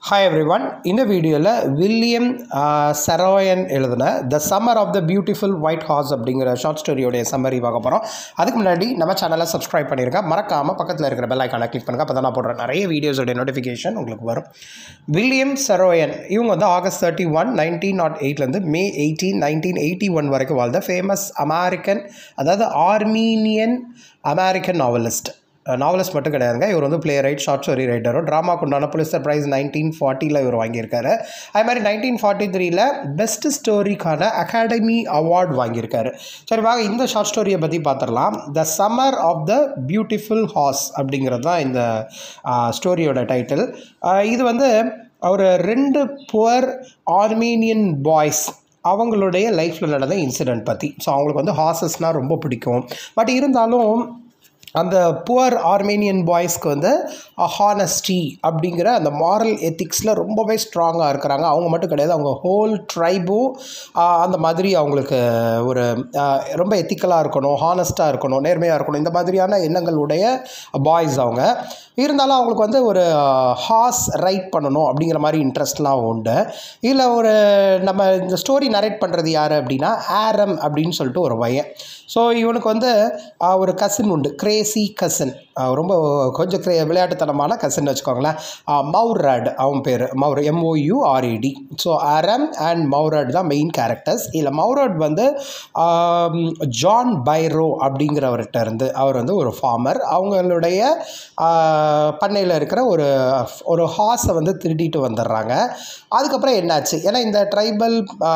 hi every one இந்த வீடியோவில் William Saroyan எழுதின the summer of the beautiful white horse அப்படிங்கிற ஷார்ட் ஸ்டோரியோடைய சம்மரி பார்க்க போகிறோம் அதுக்கு முன்னாடி நம்ம சேனலை சப்ஸ்கிரைப் பண்ணியிருக்கேன் மறக்காமல் பக்கத்தில் இருக்கிற பெல் ஐக்கானை கிளிக் பண்ணுங்கள் அப்போ தான் நான் போடுற நிறைய வீடியோஸோடைய நோட்டிஃபிகேஷன் உங்களுக்கு வரும் வில்லியம் சரோயன் இவங்க வந்து August thirty one nineteen nought எயிட்லேருந்து May eighteen nineteen eighty one வரைக்கும் வாழ்ந்த ஃபேமஸ் அமெரிக்கன் அதாவது ஆர்மீனியன் அமெரிக்கன் நாவலிஸ்ட் நாவலிஸ்ட் மட்டும் கிடையாதுங்க இவர் வந்து பிளே ரைட் ஷார்ட் ஸ்டோரி ரைட்டரும் ட்ராமாக்கு உண்டான புலிஸ்டர் ப்ரைஸ் நைன்டீன் ஃபார்ட்டியில் இவர் வாங்கியிருக்காரு அது மாதிரி நைன்டீன் ஃபார்ட்டி த்ரீல பெஸ்ட் ஸ்டோரிக்கான அகாடமி அவார்ட் வாங்கியிருக்காரு சரி வாங்க இந்த ஷார்ட் ஸ்டோரியை பற்றி பார்த்துடலாம் the summer of the beautiful horse அப்படிங்கிறது தான் இந்த ஸ்டோரியோட டைட்டில் இது வந்து அவர் ரெண்டு புவர் ஆர்மீனியன் பாய்ஸ் அவங்களுடைய லைஃப்பில் நடந்த இன்சிடெண்ட் பற்றி ஸோ அவங்களுக்கு வந்து ஹார்சஸ்னால் ரொம்ப பிடிக்கும் பட் இருந்தாலும் அந்த புவர் ஆர்மேனியன் பாய்ஸ்க்கு வந்து ஹானஸ்டி அப்படிங்கிற அந்த மாரல் எத்திக்ஸில் ரொம்பவே ஸ்ட்ராங்காக இருக்கிறாங்க அவங்க மட்டும் கிடையாது அவங்க ஹோல் ட்ரைபும் அந்த மாதிரி அவங்களுக்கு ஒரு ரொம்ப எத்திக்கலாக இருக்கணும் ஹானஸ்ட்டாக இருக்கணும் நேர்மையாக இருக்கணும் இந்த மாதிரியான எண்ணங்களுடைய பாய்ஸ் அவங்க இருந்தாலும் அவங்களுக்கு வந்து ஒரு ஹார்ஸ் ரைட் பண்ணணும் அப்படிங்கிற மாதிரி இன்ட்ரெஸ்ட்லாம் உண்டு இல்லை ஒரு நம்ம இந்த ஸ்டோரி நரேட் பண்ணுறது யார் அப்படின்னா ஆரம் அப்படின்னு சொல்லிட்டு ஒரு பையன் ஸோ இவனுக்கு வந்து ஒரு கசின் உண்டு கிரேசி கசின் ரொம்ப கொஞ்சம் கிரே விளையாட்டுத்தனமான கசின் வச்சுக்கோங்களேன் மௌராட் அவன் பேர் மௌர் M O U R A D so Aram and Mourad தான் மெயின் கேரக்டர்ஸ் இல்லை மௌராட் வந்து ஜான் பைரோ அப்படிங்கிறவர்கிட்ட இருந்து அவர் வந்து ஒரு ஃபார்மர் அவங்களுடைய பண்ணையில் இருக்கிற ஒரு ஒரு ஹார்ஸை வந்து திருடிட்டு வந்துடுறாங்க அதுக்கப்புறம் என்னாச்சு ஏன்னா இந்த ட்ரைபல்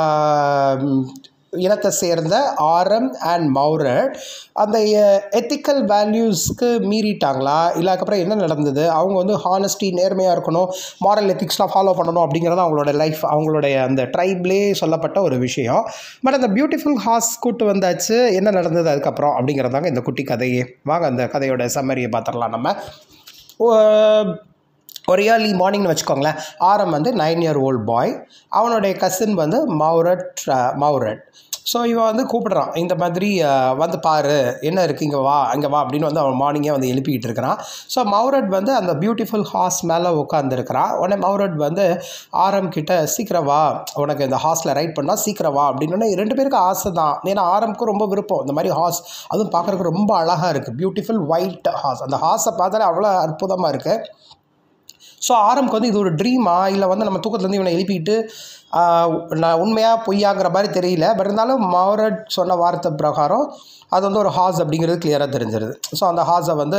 இனத்தை சேர்ந்த ஆரம் அண்ட் மௌரட் அந்த எத்திக்கல் வேல்யூஸ்க்கு மீறிட்டாங்களா இல்லை அதுக்கப்புறம் என்ன நடந்தது அவங்க வந்து ஹானஸ்டி நேர்மையாக இருக்கணும் மாரல் எத்திக்ஸ்லாம் ஃபாலோ பண்ணணும் அப்படிங்கிறது அவங்களோட லைஃப் அவங்களுடைய அந்த ட்ரைப்லே சொல்லப்பட்ட ஒரு விஷயம் பட் அந்த பியூட்டிஃபுல் ஹார்ஸ் கூட்டு வந்தாச்சு என்ன நடந்தது அதுக்கப்புறம் அப்படிங்கிறதாங்க இந்த குட்டி கதையே வாங்க அந்த கதையோட சம்மரியை பார்த்துடலாம் நம்ம ஒரு ஏர்லி மார்னிங்னு வச்சுக்கோங்களேன் ஆரம் வந்து நைன் இயர் ஓல்ட் பாய் அவனுடைய கசின் வந்து மௌரட் மௌரட் ஸோ இவன் வந்து கூப்பிடுறான் இந்த மாதிரி வந்து பாரு என்ன இருக்குது இங்கே வா அங்கே வா அப்படின்னு வந்து அவன் மார்னிங்கே வந்து எழுப்பிக்கிட்டு இருக்கிறான் ஸோ மௌரட் வந்து அந்த பியூட்டிஃபுல் ஹார்ஸ் மேலே உட்காந்துருக்கிறான் உடனே மௌரட் வந்து ஆரம் கிட்ட சீக்கிரம் வா உனக்கு இந்த ஹார்ஸில் ரைட் பண்ணால் சீக்கிரம் வா அப்படின்னு ரெண்டு பேருக்கு ஆசை தான் ஏன்னா ஆரம்க்கு ரொம்ப விருப்பம் இந்த மாதிரி ஹார்ஸ் அதுவும் பார்க்குறதுக்கு ரொம்ப அழகாக இருக்குது பியூட்டிஃபுல் ஒயிட் ஹார்ஸ் அந்த ஹார்ஸை பார்த்தாலே அவ்வளோ அற்புதமாக இருக்குது ஸோ ஆரம்க்கு வந்து இது ஒரு ட்ரீமா இல்லை வந்து நம்ம தூக்கத்துலேருந்து இவனை எழுப்பிட்டு நான் உண்மையாக பொய்யாங்கிற மாதிரி தெரியல பட் இருந்தாலும் மௌரட் சொன்ன வார்த்தை பிரகாரம் அது வந்து ஒரு ஹாஸ் அப்படிங்கிறது கிளியராக தெரிஞ்சிருது ஸோ அந்த ஹாஸை வந்து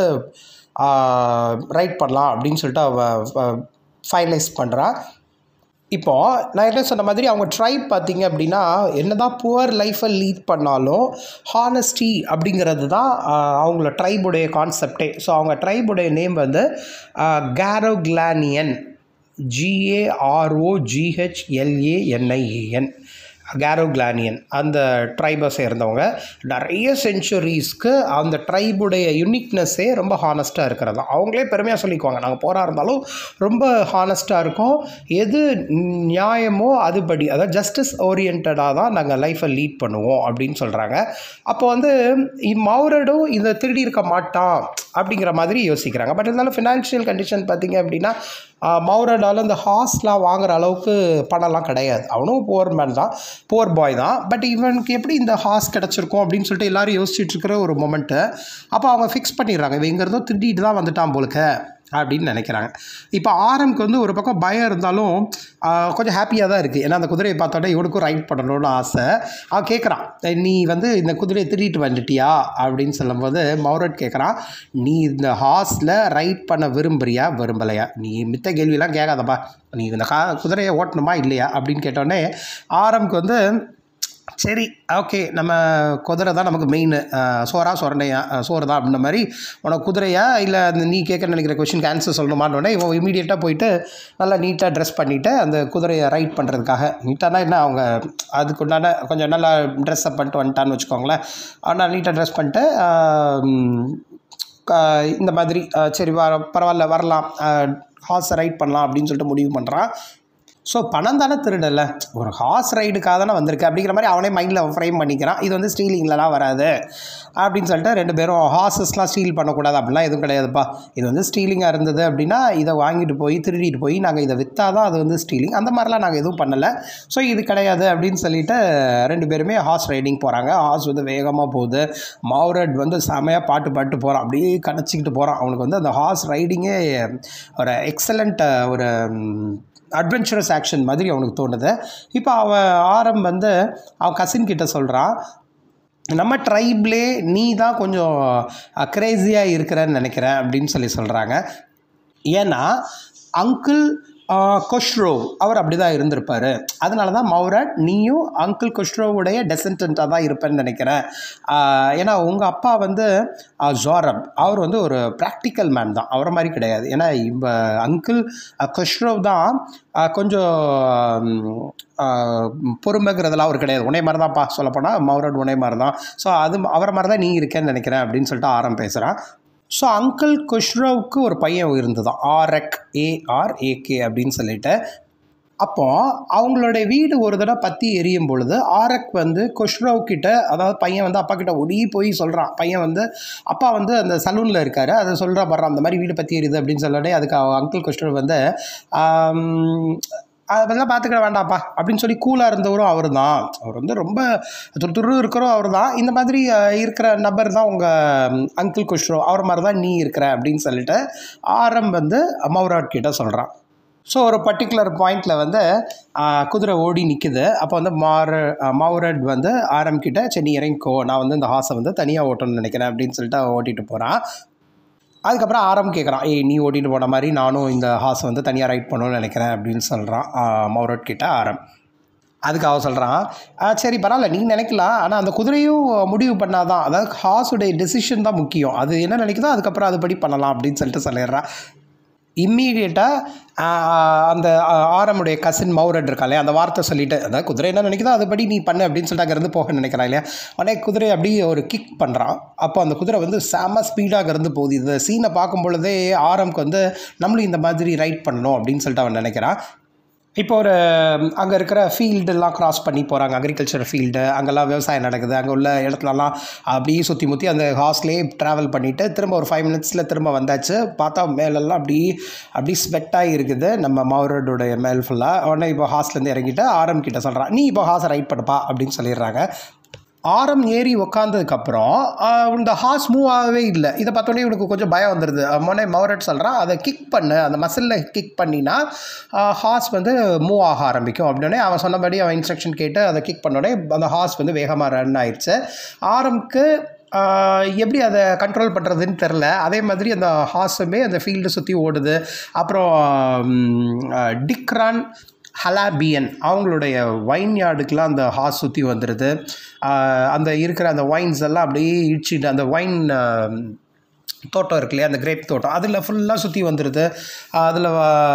ரைட் பண்ணலாம் அப்படின்னு சொல்லிட்டு அவ ஃபைனலைஸ் பண்ணுறான் இப்போது நான் என்ன சொன்ன மாதிரி அவங்க ட்ரைப் பார்த்தீங்க அப்படின்னா என்ன தான் புவர் லைஃப்பை லீட் பண்ணாலும் ஹானஸ்டி அப்படிங்கிறது தான் அவங்கள ட்ரைபுடைய கான்செப்டே ஸோ அவங்க ட்ரைபுடைய நேம் வந்து கேரோக்லானியன் ஜிஏஆர்ஓ ஜிஹெச்எல்ஏஎன்ஐஏஎன் கேரோக்லானியன் அந்த ட்ரைபை சேர்ந்தவங்க நிறைய செஞ்சுரிஸ்க்கு அந்த ட்ரைபுடைய யுனிக்னஸ்ஸே ரொம்ப ஹானஸ்ட்டாக இருக்கிறது தான் அவங்களே பெருமையாக சொல்லிக்குவாங்க நாங்கள் போரா இருந்தாலும் ரொம்ப ஹானஸ்ட்டாக இருக்கோம் எது நியாயமோ அதுபடி அதாவது ஜஸ்டிஸ் ஓரியன்டாக தான் நாங்கள் லைஃப்பை லீட் பண்ணுவோம் அப்படின்னு சொல்கிறாங்க அப்போ வந்து மௌரடும் இதை திருடி இருக்க மாட்டான் அப்படிங்கிற மாதிரி யோசிக்கிறாங்க பட் இருந்தாலும் ஃபினான்ஷியல் கண்டிஷன் பார்த்திங்க அப்படின்னா மௌரடால் இந்த ஹாஸ்லாம் வாங்குற அளவுக்கு பணம்லாம் கிடையாது அவனும் போர் மேன் தான் போர் பாய் தான் பட் இவனுக்கு எப்படி இந்த ஹாஸ் கிடச்சிருக்கும் அப்படின்னு சொல்லிட்டு எல்லோரும் யோசிச்சுட்டு இருக்கிற ஒரு மொமெண்ட்டு அப்போ அவங்க ஃபிக்ஸ் பண்ணிடுறாங்க இவன் இங்கே இருந்தோ திருடிட்டு தான் வந்துட்டான் போலுக்க அப்படின்னு நினைக்கிறாங்க இப்போ ஆரம்க்கு வந்து ஒரு பக்கம் பயம் இருந்தாலும் கொஞ்சம் ஹாப்பியாக தான் இருக்குது ஏன்னா அந்த குதிரையை பார்த்தோன்னே இவனுக்கும் ரைட் பண்ணணும்னு ஆசை அவன் கேட்குறான் நீ வந்து இந்த குதிரையை திருடிட்டு வந்துட்டியா அப்படின்னு சொல்லும்போது மௌரட் கேட்குறான் நீ இந்த ஹார்ஸில் ரைட் பண்ண விரும்புறியா விரும்பலையா நீ மித்த கேள்வியெல்லாம் கேட்காதப்பா நீ இந்த கா குதிரையை ஓட்டணுமா இல்லையா அப்படின்னு கேட்டோடனே ஆரம்க்கு வந்து சரி ஓகே நம்ம குதிரை தான் நமக்கு மெயின் சோறா சொரண்டையா சோறு தான் அப்படின்ற மாதிரி உனக்கு குதிரையா இல்லை அந்த நீ கேட்க நினைக்கிற கொஷினுக்கு ஆன்சர் சொல்லணுமான்னு இவன் இமீடியட்டாக போயிட்டு நல்லா நீட்டாக ட்ரெஸ் பண்ணிவிட்டு அந்த குதிரையை ரைட் பண்ணுறதுக்காக நீட்டானா என்ன அவங்க அதுக்கு உண்டான கொஞ்சம் நல்லா ட்ரெஸ்அப் பண்ணிட்டு வந்துட்டான்னு வச்சுக்கோங்களேன் ஆனால் நீட்டாக ட்ரெஸ் பண்ணிட்டு இந்த மாதிரி சரி வர பரவாயில்ல வரலாம் ஹார்ஸை ரைட் பண்ணலாம் அப்படின்னு சொல்லிட்டு முடிவு பண்ணுறான் ஸோ பணம் தானே திருடல ஒரு ஹார்ஸ் ரைடுக்காக தானே வந்திருக்கு அப்படிங்கிற மாதிரி அவனே மைண்டில் ஃப்ரேம் பண்ணிக்கிறான் இது வந்து ஸ்டீலிங்லலாம் வராது அப்படின்னு சொல்லிட்டு ரெண்டு பேரும் ஹார்சஸ்லாம் ஸ்டீல் பண்ணக்கூடாது அப்படிலாம் எதுவும் கிடையாதுப்பா இது வந்து ஸ்டீலிங்காக இருந்தது அப்படின்னா இதை வாங்கிட்டு போய் திருடிட்டு போய் நாங்கள் இதை விற்றா தான் அது வந்து ஸ்டீலிங் அந்த மாதிரிலாம் நாங்கள் எதுவும் பண்ணலை ஸோ இது கிடையாது அப்படின்னு சொல்லிட்டு ரெண்டு பேருமே ஹார்ஸ் ரைடிங் போகிறாங்க ஹார்ஸ் வந்து வேகமாக போகுது மௌரட் வந்து செமையாக பாட்டு பாட்டு போகிறான் அப்படியே கணச்சிக்கிட்டு போகிறான் அவனுக்கு வந்து அந்த ஹார்ஸ் ரைடிங்கே ஒரு எக்ஸலண்ட் ஒரு அட்வென்ச்சரஸ் ஆக்ஷன் மாதிரி அவனுக்கு தோணுது இப்போ அவன் ஆரம் வந்து அவன் கசின் கிட்ட சொல்கிறான் நம்ம ட்ரைப்லே நீ தான் கொஞ்சம் க்ரேஸியாக இருக்கிறன்னு நினைக்கிறேன் அப்படின்னு சொல்லி சொல்கிறாங்க ஏன்னா அங்கிள் கொஷ்ரோவ் அவர் அப்படி தான் இருந்திருப்பார் அதனால தான் மௌரட் நீயும் அங்கிள் கொஷ்ரோவுடைய டெசன்டண்ட்டாக தான் இருப்பேன்னு நினைக்கிறேன் ஆஹ் ஏன்னா உங்கள் அப்பா வந்து ஜோரப் அவர் வந்து ஒரு ப்ராக்டிக்கல் மேன் தான் அவரை மாதிரி கிடையாது ஏன்னா இப்போ அங்கிள் கொஷ்ரோவ் தான் ஆஹ் கொஞ்சம் ம், ஆஹ் பொறுமைங்கிறதெல்லாம் அவர் கிடையாது உன்னை மாதிரி தான்ப்பா சொல்லப்போனால் மௌரட் உன்னை மாதிரி தான் ஸோ அது அவரை மாதிரி தான் நீ இருக்கேன்னு நினைக்கிறேன் அப்படின்னு சொல்லிட்டு ஆரம் பேசுகிறான் ஸோ அங்கிள் குஷ்ரவுக்கு ஒரு பையன் இருந்ததான் ஆர்எக் ஏஆர்ஏகே அப்படின்னு சொல்லிட்டு அப்போ அவங்களுடைய வீடு ஒரு தடவை பற்றி எரியும் பொழுது ஆரக் வந்து கொஷ்ரவ் கிட்ட அதாவது பையன் வந்து அப்பா கிட்ட ஓடி போய் சொல்கிறான் பையன் வந்து அப்பா வந்து அந்த சலூனில் இருக்காரு அதை சொல்கிறா படுறான் அந்த மாதிரி வீடு பற்றி எரியுது அப்படின்னு சொல்லி அதுக்கு அவ அங்கிள் கொஷ்ரவ் வந்து ஆம், அதெல்லாம் பார்த்துக்கிட வேண்டாம்ப்பா அப்படின்னு சொல்லி கூலாக இருந்தவரும் அவர் தான் அவர் வந்து ரொம்ப துரு துரு இருக்கிறோம் அவர் தான் இந்த மாதிரி அஹ், இருக்கிற நபர் தான் உங்கள் அங்கிள் குஷ்ரோ அவர் மாதிரி தான் நீ இருக்கிற அப்படின்னு சொல்லிட்டு ஆரம் வந்து மௌராட் கிட்ட சொல்கிறான் ஸோ ஒரு பர்டிகுலர் பாயிண்டில் வந்து ஆஹ், குதிரை ஓடி நிற்குது அப்போ வந்து மார மௌரட் வந்து ஆரம் கிட்ட சரி நீ இறங்கிக்கோ நான் வந்து இந்த ஹாஸை வந்து தனியாக ஓட்டணும்னு நினைக்கிறேன் அப்படின்னு சொல்லிட்டு அவன் ஓட்டிட்டு போகிறான் அதுக்கப்புறம் ஆரம் கேட்குறான் ஏய் நீ ஓட்டிட்டு போன மாதிரி நானும் இந்த ஹாஸை வந்து தனியாக ரைட் பண்ணணும்னு நினைக்கிறேன் அப்படின்னு சொல்கிறான் மௌரட் கிட்ட ஆரம் அதுக்கு அவன் சொல்கிறான் சரி பரவாயில்ல நீ நினைக்கலாம் ஆனால் அந்த குதிரையும் முடிவு பண்ணாதான் அதாவது ஹாஸுடைய டெசிஷன் தான் முக்கியம் அது என்ன நினைக்குதோ அதுக்கப்புறம் அதுபடி பண்ணலாம் அப்படின்னு சொல்லிட்டு சொல்லிடுறான் இம்மீடியட்டாக அந்த ஆஹ், ஆரமுடைய கசின் மௌரட் இருக்காளே அந்த வார்த்தை சொல்லிட்டு அதாவது குதிரை என்ன நினைக்குதோ அதுபடி நீ பண்ணு அப்படின்னு சொல்லிட்டு அங்கேருந்து போக நினைக்கிறான் இல்லையா உடனே குதிரை அப்படியே ஒரு கிக் பண்ணுறான் அப்போ அந்த குதிரை வந்து செம ஸ்பீடாக இருந்து போகுது இந்த சீனை பார்க்கும் பொழுதே ஆரம்க்கு வந்து நம்மளும் இந்த மாதிரி ரைட் பண்ணணும் அப்படின்னு சொல்லிட்டு அவன் நினைக்கிறான் இப்போ ஒரு அங்கே இருக்கிற ஃபீல்டெல்லாம் கிராஸ் பண்ணி போகிறாங்க அக்ரிகல்ச்சர் ஃபீல்டு அங்கெல்லாம் விவசாயம் நடக்குது அங்கே உள்ள இடத்துலலாம் அப்படியே சுற்றி முற்றி அந்த ஹாஸ்லேயே ட்ராவல் பண்ணிவிட்டு திரும்ப ஒரு ஃபைவ் மினிட்ஸில் திரும்ப வந்தாச்சு பார்த்தா மேலெல்லாம் அப்படி அப்படி ஸ்வெட்டாகி இருக்குது நம்ம மௌரடுடைய மேல் ஃபுல்லாக உடனே இப்போ ஹாஸ்லேருந்து இறங்கிட்டு ஆரம் கிட்ட சொல்கிறான் நீ இப்போ ஹாஸை ரைட் பண்ணுப்பா அப்படின்னு சொல்லிடுறாங்க ஆரம் ஏறி உக்காந்ததுக்கப்புறம் இந்த ஹார்ஸ் மூவ் ஆகவே இல்லை இதை பார்த்தோன்னே இவனுக்கு கொஞ்சம் பயம் வந்துடுது மொன்னே மௌரட் சொல்கிறான் அதை கிக் பண்ணு அந்த மசிலில் கிக் பண்ணினா ஹார்ஸ் வந்து மூவ் ஆக ஆரம்பிக்கும் அப்படின்னே அவன் சொன்னபடி அவன் இன்ஸ்ட்ரக்ஷன் கேட்டு அதை கிக் பண்ணோடனே அந்த ஹார்ஸ் வந்து வேகமாக ரன் ஆயிடுச்சு ஆரம்க்கு ஆஹ், எப்படி அதை கண்ட்ரோல் பண்ணுறதுன்னு தெரில அதே மாதிரி அந்த ஹார்ஸுமே அந்த ஃபீல்டு சுற்றி ஓடுது அப்புறம் ம், ஆஹ், டிக்ரான் ஹலாபியன் அவங்களுடைய வைன் யார்டுக்கெலாம் அந்த ஹார்ஸ் சுற்றி வந்துடுது ஆஹ் அந்த இருக்கிற அந்த வைன்ஸ் எல்லாம் அப்படியே இடிச்சிட்டு அந்த வைன் தோட்டம் இருக்கு இல்லையா அந்த கிரேப் தோட்டம் அதில் ஃபுல்லாக சுற்றி வந்துடுது அதில்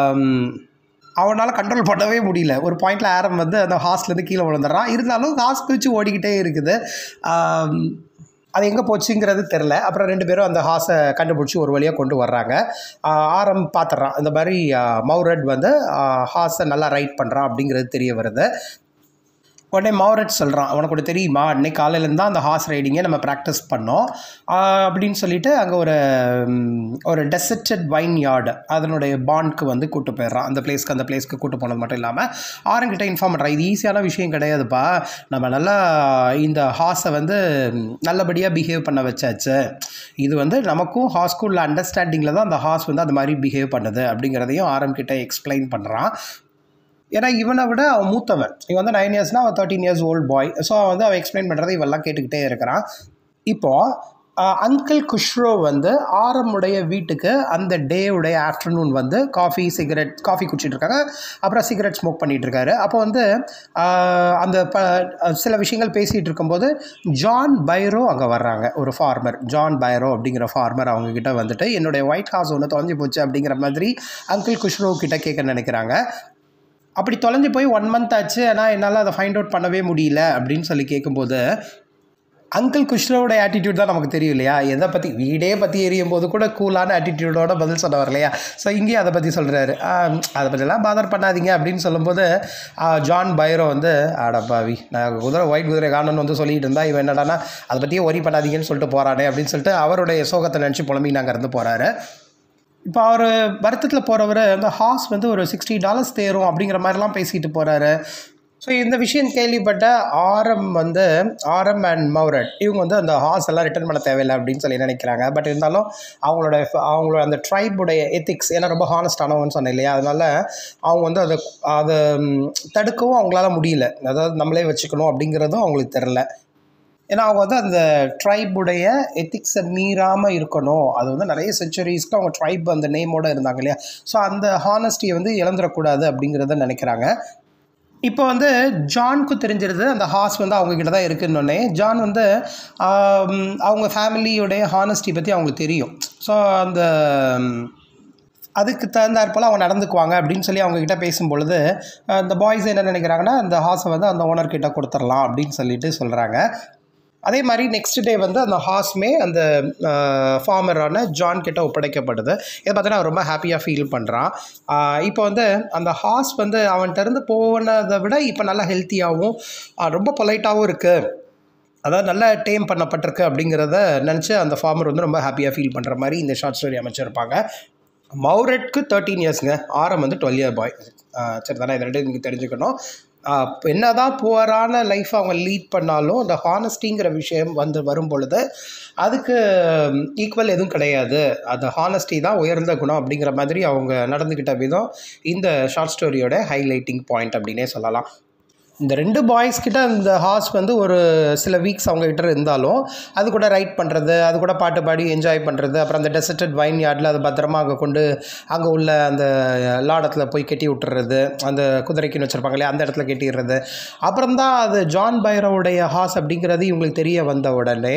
அவனால் கண்ட்ரோல் பண்ணவே முடியல ஒரு பாயிண்டில் ஆரம் வந்து அந்த ஹாஸ்லேருந்து கீழே விழுந்துடுறான் இருந்தாலும் ஹாஸ் பிரித்து ஓடிக்கிட்டே இருக்குது ஆம், அது எங்கே போச்சுங்கிறது தெரில அப்புறம் ரெண்டு பேரும் அந்த ஹாஸை கண்டுபிடிச்சி ஒரு வழியாக கொண்டு வர்றாங்க ஆஹ் ஆரம் பார்த்துட்றான் இந்த மாதிரி ஆஹ் மௌரட் வந்து ஹாஸை நல்லா ரைட் பண்ணுறான் அப்படிங்கிறது தெரிய வருது உடனே மௌரட் சொல்கிறான் உனக்கு கூட தெரியுமா அன்னைக்கு காலையிலேருந்து தான் அந்த ஹார்ஸ் ரைடிங்கை நம்ம ப்ராக்டிஸ் பண்ணோம் ஆஹ் அப்படின்னு சொல்லிட்டு அங்கே ஒரு ம், ஒரு டெசர்டட் வைன் யார்டு அதனுடைய பாண்ட்க்கு வந்து கூட்டு போயிடுறான் அந்த பிளேஸ்க்கு அந்த பிளேஸ்க்கு கூட்டு போனது மட்டும் இல்லாமல் ஆரங்கிட்ட இன்ஃபார்ம் பண்ணுறான் இது ஈஸியான விஷயம் கிடையாதுப்பா நம்ம நல்லா இந்த ஹார்ஸை வந்து நல்லபடியாக பிஹேவ் பண்ண வச்சாச்சு இது வந்து நமக்கும் ஹாஸ்க்கு உள்ள அண்டர்ஸ்டாண்டிங்கில் தான் அந்த ஹார்ஸ் வந்து அந்த மாதிரி பிஹேவ் பண்ணுது அப்படிங்கிறதையும் ஆரம் கிட்ட எக்ஸ்பிளைன் பண்ணுறான் ஏன்னா இவனை விட அவன் மூத்தவன் இவன் வந்து நைன் இயர்ஸ்னால் அவன் thirteen years old boy so வந்து அவன் எக்ஸ்பிளைன் பண்ணுறதை இவெல்லாம் கேட்டுக்கிட்டே இருக்கிறான் இப்போது அங்கிள் குஷ்ரோ வந்து ஆரமுடைய வீட்டுக்கு அந்த டேவுடைய ஆஃப்டர்நூன் வந்து காஃபி சிகரெட் காஃபி குடிச்சிட்டு இருக்காங்க அப்புறம் சிகரெட் ஸ்மோக் பண்ணிட்டு இருக்காரு அப்போ வந்து ஆஹ், அந்த ப சில விஷயங்கள் பேசிகிட்டு இருக்கும்போது ஜான் பைரோ அங்கே வர்றாங்க ஒரு ஃபார்மர் ஜான் பைரோ அப்படிங்கிற ஃபார்மர் அவங்க கிட்ட வந்துட்டு என்னுடைய ஒயிட் ஹவுஸ் ஒன்று தொலைஞ்சு போச்சு அப்படிங்கிற மாதிரி அங்கிள் குஷ்ரோ கிட்ட கேட்க நினைக்கிறாங்க அப்படி தொலைஞ்சு போய் ஒன் மந்த் ஆச்சு ஆனால் என்னால் அதை ஃபைண்ட் அவுட் பண்ணவே முடியல அப்படின்னு சொல்லி கேட்கும்போது அங்கிள் குஷ்ரோட ஆட்டிடியூட் தான் நமக்கு தெரியும் இல்லையா எதை பற்றி வீடே பற்றி எரியும் போது கூட கூலான ஆட்டிடியூடோட பதில் சொன்னவர் இல்லையா ஸோ இங்கேயும் அதை பற்றி சொல்கிறாரு அதை பற்றிலாம் பாதர் பண்ணாதீங்க அப்படின்னு சொல்லும்போது ஆ, ஜான் பைரோ வந்து அடப்பாவி நான் குதிரை ஒயிட் குதிரை காணன்னு வந்து சொல்லிட்டு இருந்தா இவன் என்னடானா அதை பற்றியே ஒரி பண்ணாதீங்கன்னு சொல்லிட்டு போகிறானே அப்படின்னு சொல்லிட்டு அவருடைய சோகத்தை நினச்சி புலம்பி நாங்கள் இருந்து போகிறாரு இப்போ அவர் வருத்தத்தில் போகிறவர் அந்த ஹாஸ் வந்து ஒரு சிக்ஸ்டி டாலர்ஸ் தேரும் அப்படிங்கிற மாதிரிலாம் பேசிட்டு போகிறாரு ஸோ இந்த விஷயம் கேள்விப்பட்ட ஆரம் வந்து ஆரம் அண்ட் மௌரட் இவங்க வந்து அந்த ஹார்ஸ் எல்லாம் ரிட்டர்ன் பண்ண தேவையில்லை அப்படின்னு சொல்லி நினைக்கிறாங்க பட் இருந்தாலும் அவங்களோட அவங்களோட அந்த ட்ரைபுடைய எத்திக்ஸ் ஏன்னா ரொம்ப ஹானஸ்டானவன்னு சொன்னேன் இல்லையா அதனால அவங்க வந்து அதை அதை ம், தடுக்கவும் அவங்களால முடியல அதாவது நம்மளே வச்சுக்கணும் அப்படிங்கிறதும் அவங்களுக்கு தெரில ஏன்னா அவங்க வந்து அந்த ட்ரைபுடைய எத்திக்ஸை மீறாமல் இருக்கணும் அது வந்து நிறைய செஞ்சுரிஸ்க்கு அவங்க ட்ரைப் அந்த நேமோட இருந்தாங்க இல்லையா ஸோ அந்த ஹானஸ்டியை வந்து இழந்துடக்கூடாது அப்படிங்கிறத நினைக்கிறாங்க இப்போ வந்து ஜான்க்கு தெரிஞ்சிருது அந்த ஹாஸ் வந்து அவங்க கிட்ட தான் இருக்குன்னொடனே ஜான் வந்து ஆம், அவங்க ஃபேமிலியோடைய ஹானஸ்டி பற்றி அவங்களுக்கு தெரியும் ஸோ அந்த ம், அதுக்கு தகுந்தாற் போல் அவங்க நடந்துக்குவாங்க அப்படின்னு சொல்லி அவங்க கிட்ட பேசும்பொழுது அஹ், இந்த பாய்ஸ் என்ன நினைக்கிறாங்கன்னா அந்த ஹாஸை வந்து அந்த ஓனர் கிட்ட கொடுத்துடலாம் அப்படின்னு சொல்லிட்டு சொல்கிறாங்க அதே மாதிரி நெக்ஸ்ட் டே வந்து அந்த ஹாஸ்மே அந்த ஃபார்மரான ஜான் கிட்ட ஒப்படைக்கப்படுது இதை பார்த்தீங்கன்னா அவன் ரொம்ப ஹாப்பியாக ஃபீல் பண்ணுறான் இப்போ வந்து அந்த ஹாஸ் வந்து அவன்கிட்ட இருந்து போனதை விட இப்போ நல்லா ஹெல்த்தியாகவும் ரொம்ப பொலைட்டாகவும் இருக்குது அதாவது நல்லா டேம் பண்ணப்பட்டிருக்கு அப்படிங்கிறத நினச்சி அந்த ஃபார்மர் வந்து ரொம்ப ஹாப்பியாக ஃபீல் பண்ணுற மாதிரி இந்த ஷார்ட் ஸ்டோரி அமைச்சிருப்பாங்க மௌரெட்க்கு தேர்ட்டீன் இயர்ஸ்ங்க ஆரம் வந்து டுவெல் இயர் பாய் சரி தானே இது ரெண்டு நீங்கள் தெரிஞ்சுக்கணும் ஆஹ் என்னதான் புவரான லைஃப் அவங்க லீட் பண்ணாலும் அந்த ஹானஸ்டிங்கிற விஷயம் வந்து வரும் பொழுது அதுக்கு ஈக்குவல் எதுவும் கிடையாது அந்த ஹானஸ்டி தான் உயர்ந்த குணம் அப்படிங்கிற மாதிரி அவங்க நடந்துக்கிட்ட விதம் இந்த ஷார்ட் ஸ்டோரியோட ஹைலைட்டிங் பாயிண்ட் அப்படின்னே சொல்லலாம் இந்த ரெண்டு பாய்ஸ் கிட்ட இந்த ஹார்ஸ் வந்து ஒரு சில வீக்ஸ் அவங்க கிட்ட இருந்தாலும் அது கூட ரைட் பண்ணுறது அது கூட பாட்டு பாடி என்ஜாய் பண்ணுறது அப்புறம் அந்த டெசர்டட் வைன் யார்டில் அது பத்திரமா அங்கே கொண்டு அங்கே உள்ள அந்த லாடத்தில் போய் கட்டி விட்டுறது அந்த குதிரைக்குன்னு வச்சுருப்பாங்க இல்லையா அந்த இடத்துல கட்டிடுறது அப்புறம் தான் அது ஜான் பைரோவுடைய ஹார்ஸ் அப்படிங்கிறது இவங்களுக்கு தெரிய வந்த உடனே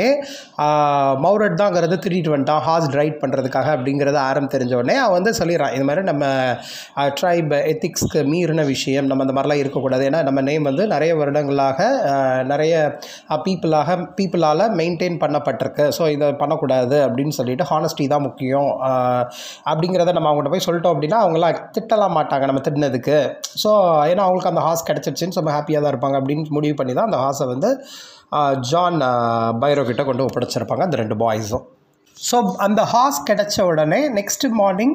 மௌரட் தாங்கிறது திருடிட்டு வந்துட்டான் ஹார்ஸ் ரைட் பண்ணுறதுக்காக அப்படிங்கிறது ஆரம் தெரிஞ்ச உடனே அவன் வந்து சொல்லிடுறான் இது மாதிரி நம்ம ட்ரைப் எத்திக்ஸ்க்கு மீறின விஷயம் நம்ம அந்த மாதிரிலாம் இருக்கக்கூடாது ஏன்னா நம்ம நேம் வந்து நிறைய வருடங்களாக அஹ், நிறைய பீப்புளாக பீப்புளால் மெயின்டைன் பண்ணப்பட்டிருக்கு ஸோ இதை பண்ணக்கூடாது அப்படின்னு சொல்லிட்டு ஹானஸ்டி தான் முக்கியம் அஹ், அப்படிங்கிறத நம்ம அவங்கள்ட்ட போய் சொல்லிட்டோம் அப்படின்னா அவங்களாம் திட்டலாம் மாட்டாங்க நம்ம திட்டினதுக்கு ஸோ ஏன்னா அவங்களுக்கு அந்த ஹாஸ் கிடச்சிருச்சுன்னு ரொம்ப ஹாப்பியாக தான் இருப்பாங்க அப்படின்னு முடிவு பண்ணி தான் அந்த ஹாஸை வந்து அஹ், ஜான் அஹ், பைரோ கிட்ட கொண்டு ஒப்படைச்சிருப்பாங்க அந்த ரெண்டு பாய்ஸும் ஸோ அந்த ஹாஸ் கிடைச்ச உடனே next morning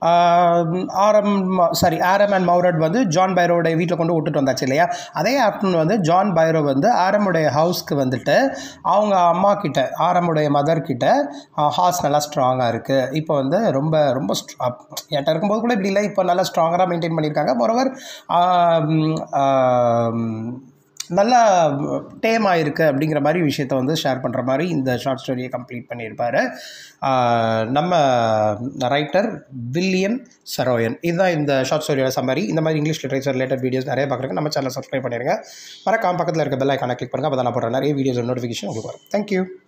Aram sorry Aram and Mourad வந்து ஜான் பைரோடைய வீட்டில் கொண்டு விட்டுட்டு வந்தாச்சு இல்லையா அதே ஆஃப்டர்நூன் வந்து ஜான் பைரோ வந்து ஆரமுடைய ஹவுஸ்க்கு வந்துட்டு அவங்க அம்மா கிட்ட ஆரமுடைய மதர் கிட்ட ஹாஸ் நல்லா ஸ்ட்ராங்காக இருக்குது இப்போ வந்து ரொம்ப ரொம்ப str- அப்- என்கிட்ட இருக்கும்போது கூட இப்படி இல்லை இப்போ நல்லா ஸ்ட்ராங்கராக மெயின்டைன் பண்ணியிருக்காங்க மொரவர் நல்லா டேம் ஆயிருக்கு அப்படிங்கிற மாதிரி விஷயத்த வந்து ஷேர் பண்ணுற மாதிரி இந்த ஷார்ட் ஸ்டோரியை கம்ப்ளீட் பண்ணியிருப்பார் நம்ம ரைட்டர் வில்லியம் சரோயன் இதுதான் இந்த ஷார்ட் ஸ்டோரியோட சம்மரி இந்த மாதிரி இங்கிலீஷ் லிட்ரேச்சர் ரிலேட்டட் வீடியோஸ் நிறைய பார்க்குறதுக்கு நம்ம சேனல் சப்ஸ்கிரைப் பண்ணிடுங்க மறக்காம பக்கத்தில் இருக்க பெல் ஐக்கானை கிளிக் பண்ணுங்கள் அப்போ தான் நான் போடுற நிறைய வீடியோஸ் நோட்டிஃபிகேஷன் உங்களுக்கு வரும் தேங்க்யூ